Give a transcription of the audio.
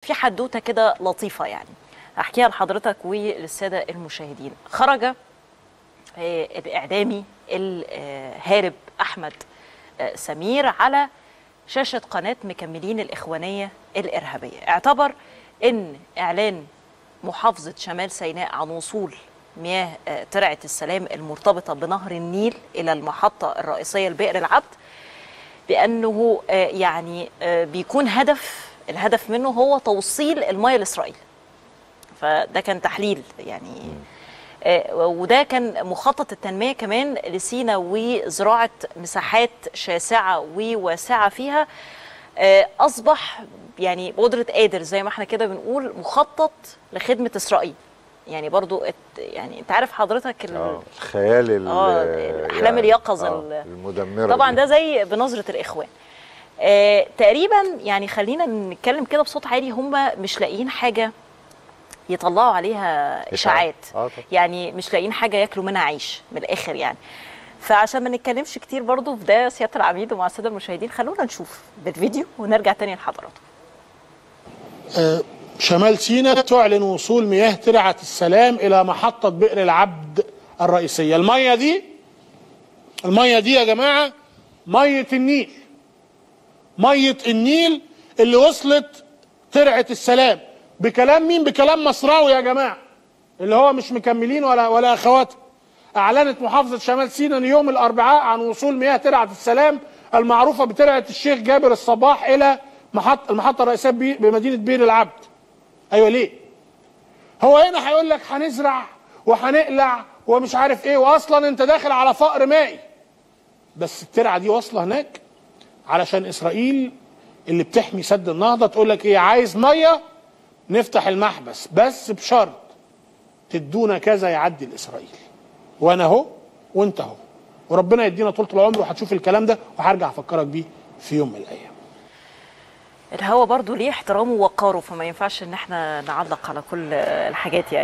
في حدوته كده لطيفه يعني احكيها لحضرتك وللساده المشاهدين خرج آه، الاعلامي الهارب احمد آه، سمير على شاشه قناه مكملين الاخوانيه الارهابيه اعتبر ان اعلان محافظه شمال سيناء عن وصول مياه آه، ترعه السلام المرتبطه بنهر النيل الى المحطه الرئيسيه لبئر العبد بانه آه، يعني آه، بيكون هدف الهدف منه هو توصيل المياه لاسرائيل فده كان تحليل يعني آه، وده كان مخطط التنميه كمان لسينا وزراعه مساحات شاسعه وواسعه فيها آه، اصبح يعني بقدره قادر زي ما احنا كده بنقول مخطط لخدمه اسرائيل يعني برضو ات يعني انت عارف حضرتك ال- اه الخيال ال- اه احلام اليقظه آه ال- المدمره طبعا دي. ده زي بنظره الاخوان آه تقريبا يعني خلينا نتكلم كده بصوت عالي هم مش لاقيين حاجه يطلعوا عليها اشاعات آه طبعا. يعني مش لاقيين حاجه ياكلوا منها عيش من الاخر يعني فعشان ما نتكلمش كتير برضو في ده سياده العميد ومع الساده المشاهدين خلونا نشوف بالفيديو ونرجع تاني لحضراتكم آه، شمال سيناء تعلن وصول مياه ترعة السلام إلى محطة بئر العبد الرئيسية المية دي المية دي يا جماعة مية النيل مية النيل اللي وصلت ترعة السلام بكلام مين بكلام مصراوي يا جماعة اللي هو مش مكملين ولا ولا أخوات أعلنت محافظة شمال سيناء يوم الأربعاء عن وصول مياه ترعة السلام المعروفة بترعة الشيخ جابر الصباح إلى محط المحطة الرئيسية بي- بمدينة بير العبد ايوه ليه هو هنا هيقول لك هنزرع وهنقلع ومش عارف ايه واصلا انت داخل على فقر مائي بس الترعه دي واصله هناك علشان اسرائيل اللي بتحمي سد النهضه تقول لك ايه عايز ميه نفتح المحبس بس بشرط تدونا كذا يعدي لاسرائيل وانا اهو وانت اهو وربنا يدينا طول العمر وهتشوف الكلام ده وهرجع افكرك بيه في يوم من الايام الهوا برضو ليه احترامه ووقاره فما ينفعش ان احنا نعلق على كل الحاجات يعني